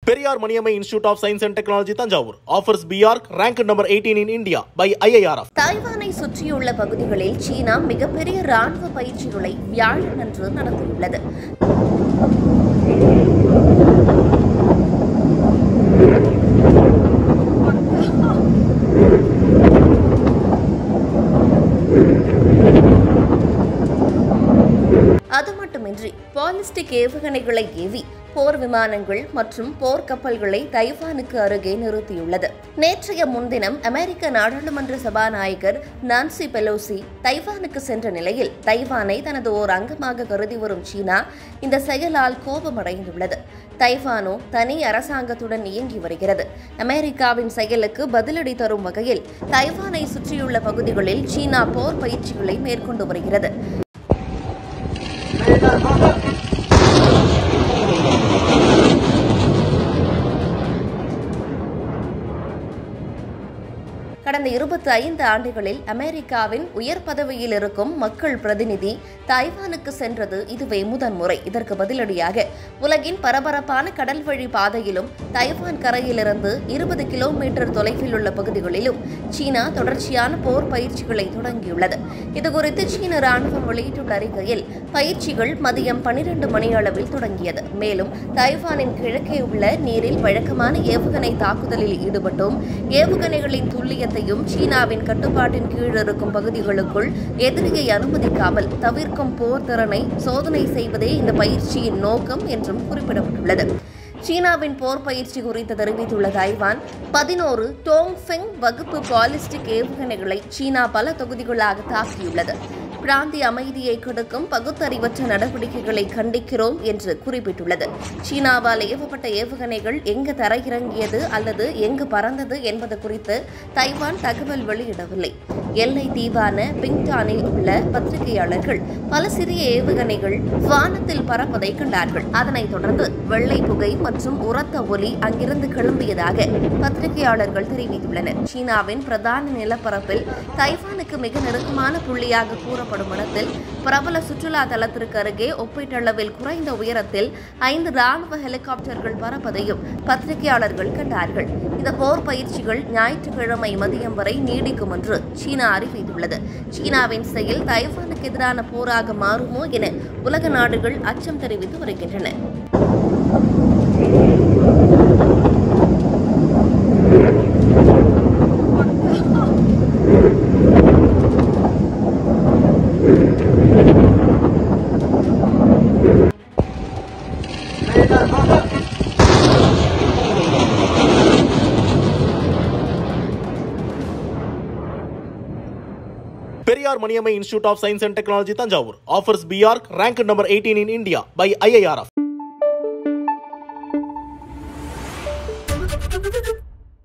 Periyar Maniammai institute of science and technology Thanjavur offers B Arch rank number eighteen in India by IIRF தாய்வானை சுற்றியுள்ள பகுதிகளில் சீனா மிகப்பெரிய ராணுவ பயிற்சிகளை வியாழனன்று நடத்தியுள்ளது அது மட்டுமின்றி பாலிஸ்டிக் ஏவுகணைகளை ஏவி போர் விமானங்கள் மற்றும் போர் கப்பல்களை தைவானுக்கு அருகே நிறுத்தியுள்ளது நேற்றைய முன்தினம் அமெரிக்க நாடாளுமன்ற சபாநாயகர் நான்சி பெலோசி தைவானுக்கு சென்ற நிலையில் தைவானை தனது ஓர் அங்கமாக கருதி வரும் சீனா இந்த செயலால் கோபமடைந்துள்ளது தைவானோ தனி அரசாங்கத்துடன் இயங்கி வருகிறது அமெரிக்காவின் செயலுக்கு பதிலடி தரும் வகையில் தைவானை சுற்றியுள்ள பகுதிகளில் சீனா போர் பயிற்சிகளை மேற்கொண்டு வருகிறது கடந்த இருபத்தி ஐந்து ஆண்டுகளில் அமெரிக்காவின் உயர் பதவியில் இருக்கும் மக்கள் பிரதிநிதி தைவானுக்கு சென்றது இதுவே முதன்முறை இதற்கு பதிலடியாக உலகின் பரபரப்பான கடல்வழி பாதையிலும் தைவான் கரையிலிருந்து இருபது கிலோமீட்டர் தொலைவில் உள்ள பகுதிகளிலும் சீனா தொடர்ச்சியான போர் பயிற்சிகளை தொடங்கியுள்ளது இதுகுறித்து சீன ராணுவம் வெளியிட்டுள்ள அறிக்கையில் பயிற்சிகள் மதியம் பனிரெண்டு மணி அளவில் தொடங்கியது மேலும் தைவானின் கிழக்கே உள்ள நீரில் வழக்கமான ஏவுகணை தாக்குதலில் ஈடுபட்டும் ஏவுகணைகளின் துல்லியத்தையும் சீனாவின் கட்டுப்பாட்டின் கீழ் இருக்கும் பகுதிகளுக்குள் எதிரியை அனுமதிக்காமல் தவிர்க்கும் போர் திறனை சோதனை செய்வதே இந்த பயிற்சியின் நோக்கம் என்றும் குறிப்பிடப்பட்டுள்ளது சீனாவின் போர் பயிற்சி குறித்து தெரிவித்துள்ள தைவான் பதினோரு டோங்ஃபெங் வகுப்பு பாலிஸ்டிக் ஏவுகணைகளை சீனா பல தொகுதிகளாக தாக்கியுள்ளது பிராந்திய அமைதியை கெடுக்கும் பகுத்தறிவற்ற நடவடிக்கைகளை கண்டிக்கிறோம் என்று குறிப்பிட்டுள்ளது சீனாவால் ஏவப்பட்ட ஏவுகணைகள் எங்கு தரையிறங்கியது அல்லது எங்கு பறந்தது என்பது குறித்து தைவான் தகவல் வெளியிடவில்லை எல்லை தீவான பிங்டானில் உள்ள பத்திரிகையாளர்கள் பல சிறிய ஏவுகணைகள் வானத்தில் பறப்பதை கண்டார்கள் அதனைத் தொடர்ந்து வெள்ளை புகை மற்றும் உரத்த ஒலி அங்கிருந்து கிளம்பியதாக பத்திரிகையாளர்கள் தெரிவித்துள்ளனர் சீனாவின் பிரதான நிலப்பரப்பில் தைவானுக்கு மிக நெருக்கமான புள்ளியாக கூறப்படும் இடத்தில் பிரபல சுற்றுலா தலத்திற்கு அருகே ஒப்பீட்டளவில் குறைந்த உயரத்தில் ஐந்து ராணுவ ஹெலிகாப்டர்கள் பறப்பதையும் பத்திரிகையாளர்கள் கண்டார்கள் இந்த போர் பயிற்சிகள் ஞாயிற்றுக்கிழமை மதியம் வரை நீடிக்கும் என்று சீனா அறிவித்துள்ளது சீனாவின் செயல் தைவானுக்கு எதிரான போராக மாறுமோ என உலக நாடுகள் அச்சம் தெரிவித்து வருகின்றன Periyar Maniammai institute of science and technology Thanjavur offers B Arch rank number eighteen in India by IIRF